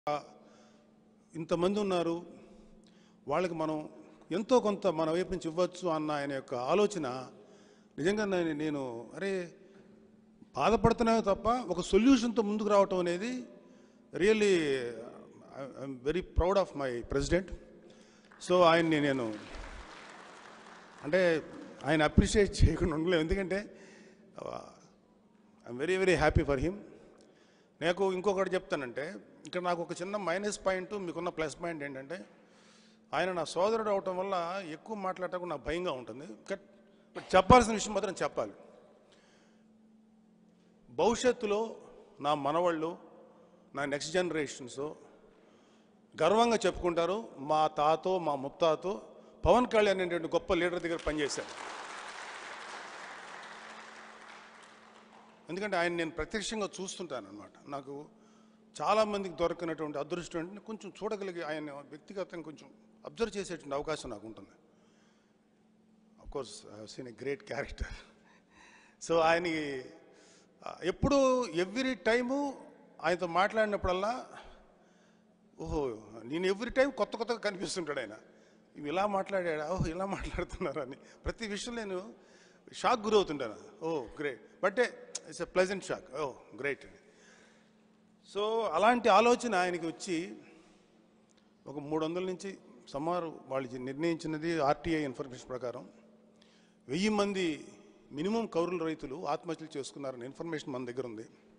ఇంతమంది ఉన్నారు వాళ్ళకి మనం ఎంతో కొంత మన వైపు నుంచి ఇవ్వచ్చు అన్న ఆయన యొక్క ఆలోచన నిజంగా నేను నేను అరే బాధపడుతున్నాయో తప్ప ఒక సొల్యూషన్తో ముందుకు రావటం అనేది really I'm very proud of my president so ఆయన్ని నేను అంటే ఆయన అప్రిషియేట్ చేయకుండా ఉండలేము ఎందుకంటే I'm very very happy for him నాకు ఇంకొకటి చెప్తానంటే ఇక్కడ నాకు ఒక చిన్న మైనస్ పాయింట్ మీకున్న ప్లస్ పాయింట్ ఏంటంటే ఆయన నా సోదరుడు అవటం వల్ల ఎక్కువ మాట్లాడటం నాకు భయంగా ఉంటుంది బట్ బట్ చెప్పాల్సిన విషయం మాత్రం చెప్పాలి భవిష్యత్తులో నా మనవాళ్ళు నా నెక్స్ట్ జనరేషన్స్ గర్వంగా చెప్పుకుంటారు మా తాతో మా ముత్తాతో పవన్ కళ్యాణ్ అనేటువంటి గొప్ప లీడర్ దగ్గర పనిచేశారు ఎందుకంటే ఆయన నేను ప్రత్యక్షంగా చూస్తుంటాను అనమాట నాకు చాలామందికి దొరకనటువంటి అదృష్టం అంటే కొంచెం చూడగలిగే ఆయన వ్యక్తిగతంగా కొంచెం అబ్జర్వ్ చేసేటువంటి అవకాశం నాకు ఉంటుంది course I seen a great character so ఆయన ఎప్పుడు ఎవ్రీ టైము ఆయనతో మాట్లాడినప్పుడల్లా ఓహో నేను ఎవ్రీ టైం కొత్త కొత్తగా కనిపిస్తుంటాడు ఆయన ఇవి ఇలా మాట్లాడాడా ఓహో ఇలా మాట్లాడుతున్నారని ప్రతి విషయం నేను షాక్ గురవుతుంటాను oh great but it's a pleasant shock oh great so అలాంటి ఆలోచన ఆయనకి వచ్చి ఒక మూడు వందల నుంచి సుమారు వాళ్ళు నిర్ణయించినది ఆర్టీఐ ఇన్ఫర్మేషన్ ప్రకారం వెయ్యి మంది మినిమం కౌరుల రైతులు ఆత్మహత్యలు చేసుకున్నారని ఇన్ఫర్మేషన్ మన దగ్గర ఉంది